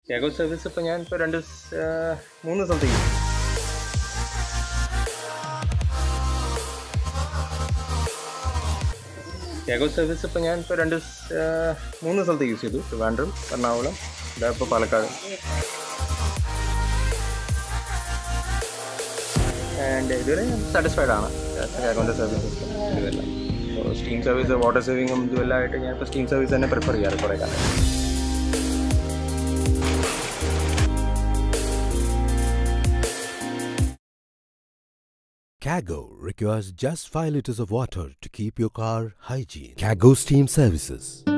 കാഗോ service ഇപ്പോൾ ഞാൻ ഇപ്പോൾ രണ്ട് സ്- ആ, മൂന്ന് സ്ഥലത്തേക്ക് കാഗോ സർവീസ് ഇപ്പോൾ ഞാൻ ഇപ്പോൾ രണ്ട് സ്- ആ, മൂന്ന് സ്ഥലത്ത് യൂസ് ചെയ്തു ട്രിവാൻഡ്രം എറണാകുളം ഇതാ ഇപ്പോൾ പാലക്കാട് ആൻഡ് ഇതുവരെ സാറ്റിസ്ഫൈഡ് ആണ് കാഗോൻ്റെ സർവീസ് സിസ്റ്റം ഇതുമെല്ലാം സ്റ്റീം സർവീസ് വാട്ടർ സേവിങ്ങും ഇതുമെല്ലാം ആയിട്ട് ഞാൻ ഇപ്പോൾ സ്റ്റീം സർവീസ് തന്നെ പ്രിഫർ ചെയ്യാറ് കുറേ കാലം Cago requires just 5 liters of water to keep your car hygiene. Cago Steam Services.